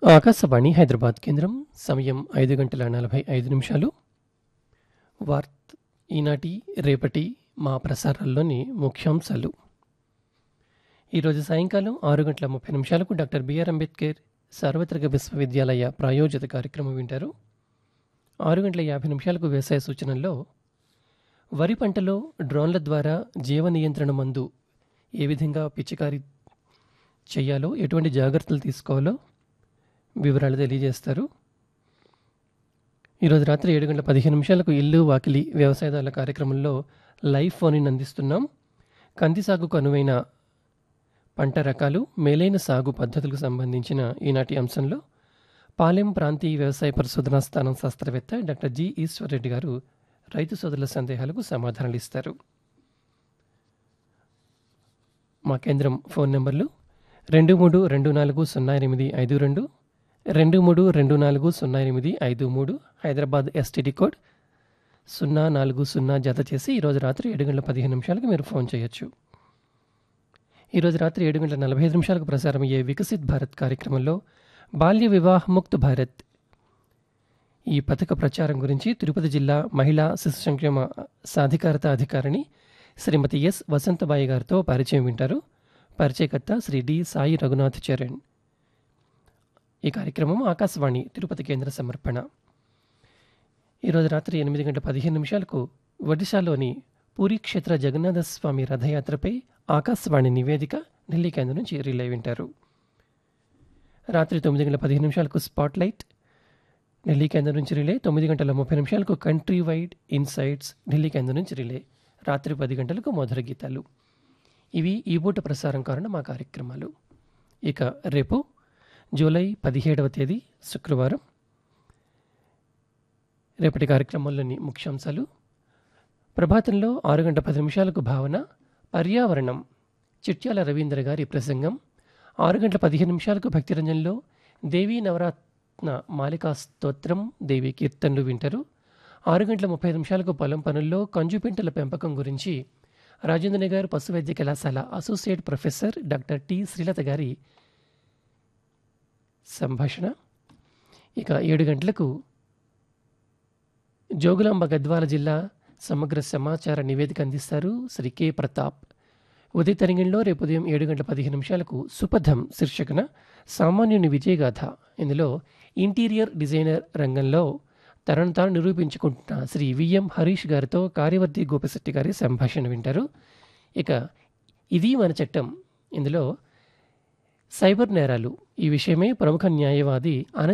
ఆకాశవాణి హైదరాబాద్ కేంద్రం సమయం ఐదు గంటల నలభై ఐదు నిమిషాలు వార్త ఈనాటి రేపటి మా ప్రసారాల్లోని ముఖ్యాంశాలు ఈరోజు సాయంకాలం ఆరు గంటల ముప్పై నిమిషాలకు డాక్టర్ బిఆర్ అంబేద్కర్ సార్వత్రిక విశ్వవిద్యాలయ ప్రాయోజిత కార్యక్రమం వింటారు ఆరు గంటల యాభై నిమిషాలకు వ్యవసాయ సూచనల్లో వరి పంటలో డ్రోన్ల ద్వారా జీవ నియంత్రణ మందు ఏ విధంగా పిచికారీ చేయాలో ఎటువంటి జాగ్రత్తలు తీసుకోవాలో వివరాలు తెలియజేస్తారు ఈరోజు రాత్రి ఏడు గంటల పదిహేను నిమిషాలకు ఇల్లు వాకిలి వ్యవసాయదారుల కార్యక్రమంలో లైవ్ ఫోన్ ఇన్ అందిస్తున్నాం కంది సాగుకు అనువైన పంట రకాలు మేలైన సాగు పద్ధతులకు సంబంధించిన ఈనాటి అంశంలో పాలెం ప్రాంతీయ వ్యవసాయ పరిశోధనా స్థానం శాస్త్రవేత్త డాక్టర్ జి ఈశ్వర్రెడ్డి గారు రైతు సోదరుల సందేహాలకు సమాధానాలు ఇస్తారు మా కేంద్రం ఫోన్ నెంబర్లు రెండు మూడు రెండు నాలుగు సున్నా ఎనిమిది ఐదు రెండు రెండు మూడు రెండు నాలుగు సున్నా ఎనిమిది ఐదు మూడు హైదరాబాద్ ఎస్టీడీ కోడ్ సున్నా నాలుగు సున్నా జత చేసి ఈరోజు రాత్రి ఏడు గంటల పదిహేను నిమిషాలకు మీరు ఫోన్ చేయొచ్చు ఈరోజు రాత్రి ఏడు గంటల నలభై ఐదు నిమిషాలకు ప్రసారమయ్యే వికసిత్ భారత్ కార్యక్రమంలో బాల్య వివాహ్ ముక్త్ భారత్ ఈ పథక ప్రచారం గురించి తిరుపతి జిల్లా మహిళా శిశు సంక్షేమ సాధికారత అధికారిని శ్రీమతి ఎస్ వసంతబాయి గారితో పరిచయం వింటారు పరిచయకర్త శ్రీ డి సాయి రఘునాథ్ చరణ్ ఈ కార్యక్రమం ఆకాశవాణి తిరుపతి కేంద్ర సమర్పణ ఈరోజు రాత్రి ఎనిమిది గంటల పదిహేను నిమిషాలకు ఒడిశాలోని పూరీ క్షేత్ర జగన్నాథ స్వామి రథయాత్రపై ఆకాశవాణి నివేదిక ఢిల్లీ కేంద్రం నుంచి రిలే వింటారు రాత్రి తొమ్మిది గంటల పదిహేను నిమిషాలకు స్పాట్ లైట్ ఢిల్లీ కేంద్రం నుంచి రిలే తొమ్మిది గంటల ముప్పై నిమిషాలకు కంట్రీ వైడ్ ఇన్సైట్స్ ఢిల్లీ కేంద్రం నుంచి రిలే రాత్రి పది గంటలకు మధుర గీతాలు ఇవి ఈ పూట ప్రసారం కారణం మా కార్యక్రమాలు ఇక రేపు జూలై పదిహేడవ తేదీ శుక్రవారం రేపటి కార్యక్రమంలోని ముఖ్యాంశాలు ప్రభాతంలో ఆరు గంట పది నిమిషాలకు భావన పర్యావరణం చిట్యాల రవీంద్ర గారి ప్రసంగం ఆరు గంటల పదిహేను నిమిషాలకు భక్తిరంజన్లో దేవీ నవరాత్న మాలికా స్తోత్రం దేవి కీర్తనలు వింటారు ఆరు గంటల ముప్పై నిమిషాలకు పొలం పనుల్లో కంజుపింటల పెంపకం గురించి రాజేంద్రనగర్ పశు వైద్య కళాశాల associate professor doctor T Srilatha గారి సంభాషణ ఇక ఏడు గంటలకు జోగులాంబ గద్వాల జిల్లా సమగ్ర సమాచార నివేదిక అందిస్తారు శ్రీ కె ప్రతాప్ ఉదయ తరంగంలో రేపు ఉదయం ఏడు గంటల పదిహేను నిమిషాలకు సుపథం శీర్షికన సామాన్యుని విజయగాథ ఇందులో ఇంటీరియర్ డిజైనర్ రంగంలో తనను తాను నిరూపించుకుంటున్న శ్రీ విఎం హరీష్ గారితో కార్యవర్తి గోపిశెట్టి గారి సంభాషణ వింటారు ఇక ఇది మన చట్టం ఇందులో సైబర్ నేరాలు ఈ విషయమై ప్రముఖ న్యాయవాది అనంత